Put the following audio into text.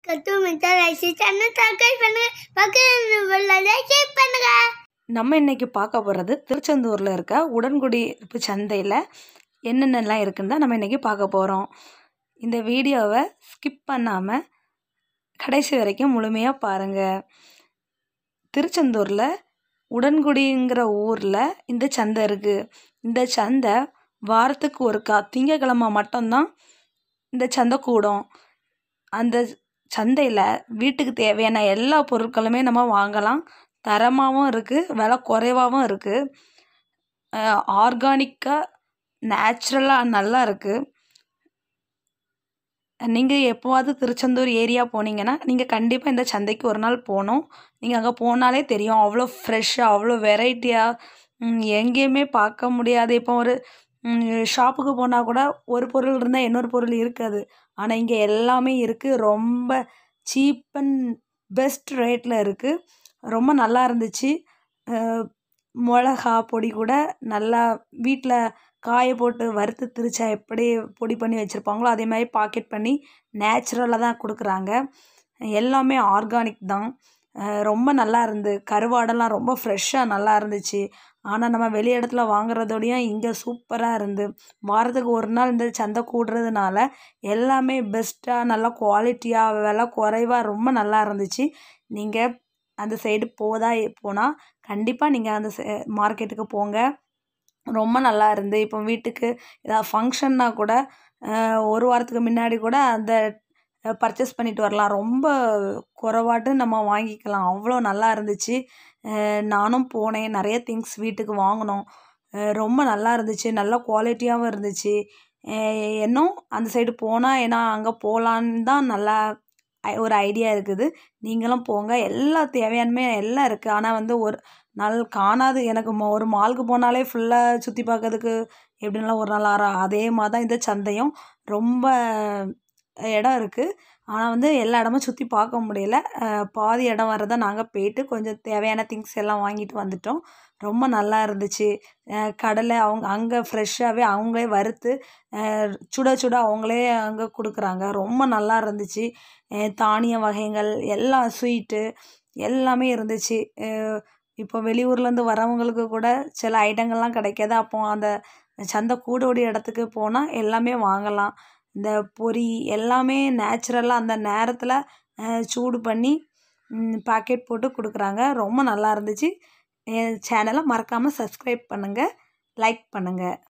தொட்டு மிச்சா rice channel subscribe பண்ணுங்க பக்கத்தில் லைக் பண்ணுங்க நம்ம இன்னைக்கு பார்க்க போகிறது திருச்செந்தூரில் இருக்க உடன்குடியிருப்பு சந்தையில் என்னென்னலாம் இருக்குன்னு தான் நம்ம இன்றைக்கி பார்க்க போகிறோம் இந்த வீடியோவை ஸ்கிப் பண்ணாமல் கடைசி வரைக்கும் முழுமையாக பாருங்கள் திருச்செந்தூரில் உடன்குடிங்கிற ஊரில் இந்த சந்தை இருக்குது இந்த சந்தை வாரத்துக்கு ஒருக்கா திங்கக்கிழமை மட்டும்தான் இந்த சந்தை கூடும் அந்த சந்தையில் வீட்டுக்கு தேவையான எல்லா பொருட்களுமே நம்ம வாங்கலாம் தரமாகவும் இருக்குது விலை குறைவாகவும் இருக்குது ஆர்கானிக்காக நேச்சுரலாக நல்லா இருக்குது நீங்கள் எப்போவாவது திருச்செந்தூர் ஏரியா போனீங்கன்னா நீங்கள் கண்டிப்பாக இந்த சந்தைக்கு ஒரு நாள் போகணும் நீங்கள் அங்கே போனாலே தெரியும் அவ்வளோ ஃப்ரெஷ்ஷாக அவ்வளோ வெரைட்டியாக எங்கேயுமே பார்க்க முடியாது இப்போ ஒரு ஷாப்புக்கு போனால் கூட ஒரு பொருள் இருந்தால் இன்னொரு பொருள் இருக்காது ஆனால் இங்கே எல்லாமே இருக்குது ரொம்ப சீப் அண்ட் பெஸ்ட் ரேட்டில் இருக்குது ரொம்ப நல்லா இருந்துச்சு மிளகா பொடி கூட நல்லா வீட்டில் காய போட்டு வறுத்து திரிச்சா எப்படி பொடி பண்ணி வச்சுருப்பாங்களோ அதே மாதிரி பாக்கெட் பண்ணி நேச்சுரலாக தான் கொடுக்குறாங்க எல்லாமே ஆர்கானிக் தான் ரொம்ப நல்லா இருந்து கருவாடெல்லாம் ரொம்ப ஃப்ரெஷ்ஷாக நல்லா இருந்துச்சு ஆனால் நம்ம வெளி இடத்துல வாங்குறதோடையும் இங்கே சூப்பராக இருந்து வாரத்துக்கு ஒரு நாள் இந்த சந்தை கூடுறதுனால எல்லாமே பெஸ்ட்டாக நல்லா குவாலிட்டியாக விலை குறைவாக ரொம்ப நல்லா இருந்துச்சு நீங்கள் அந்த சைடு போதா போனால் கண்டிப்பாக நீங்கள் அந்த மார்க்கெட்டுக்கு போங்க ரொம்ப நல்லா இருந்து இப்போ வீட்டுக்கு ஏதாவது ஃபங்க்ஷன்னா கூட ஒரு வாரத்துக்கு முன்னாடி கூட அந்த பர்ச்சேஸ் பண்ணிட்டு வரலாம் ரொம்ப குறைவாட்டு நம்ம வாங்கிக்கலாம் அவ்வளோ நல்லா இருந்துச்சு நானும் போனேன் நிறைய திங்ஸ் வீட்டுக்கு வாங்கினோம் ரொம்ப நல்லா இருந்துச்சு நல்ல குவாலிட்டியாகவும் இருந்துச்சு இன்னும் அந்த சைடு போனால் ஏன்னா அங்கே போகலான்னு தான் நல்லா ஒரு ஐடியா இருக்குது நீங்களும் போங்க எல்லா தேவையானுமே எல்லாம் இருக்குது ஆனால் வந்து ஒரு நாள் காணாது எனக்கு ஒரு மாலுக்கு போனாலே ஃபுல்லாக சுற்றி பார்க்கறதுக்கு எப்படின்லாம் ஒரு நாள் ஆறா அதே மாதிரி தான் இந்த சந்தையும் ரொம்ப இடம் இருக்குது ஆனால் வந்து எல்லா இடமும் சுற்றி பார்க்க முடியல பாதி இடம் வரதை நாங்கள் போயிட்டு கொஞ்சம் தேவையான திங்ஸ் எல்லாம் வாங்கிட்டு வந்துட்டோம் ரொம்ப நல்லா இருந்துச்சு கடலை அவங்க அங்கே ஃப்ரெஷ்ஷாகவே அவங்களே வறுத்து சுட சுட அவங்களே அங்கே கொடுக்குறாங்க ரொம்ப நல்லா இருந்துச்சு தானிய வகைகள் எல்லாம் ஸ்வீட்டு எல்லாமே இருந்துச்சு இப்போ வெளியூர்லேருந்து வரவங்களுக்கு கூட சில ஐட்டங்கள்லாம் கிடைக்காது அப்போ அந்த சந்தை கூடோடைய இடத்துக்கு போனால் எல்லாமே வாங்கலாம் இந்த பொரி எல்லாமே நேச்சுரலாக அந்த நேரத்தில் சூடு பண்ணி பாக்கெட் போட்டு கொடுக்குறாங்க ரொம்ப நல்லா இருந்துச்சு என் சேனலை மறக்காமல் சப்ஸ்கிரைப் பண்ணுங்கள் லைக் பண்ணுங்கள்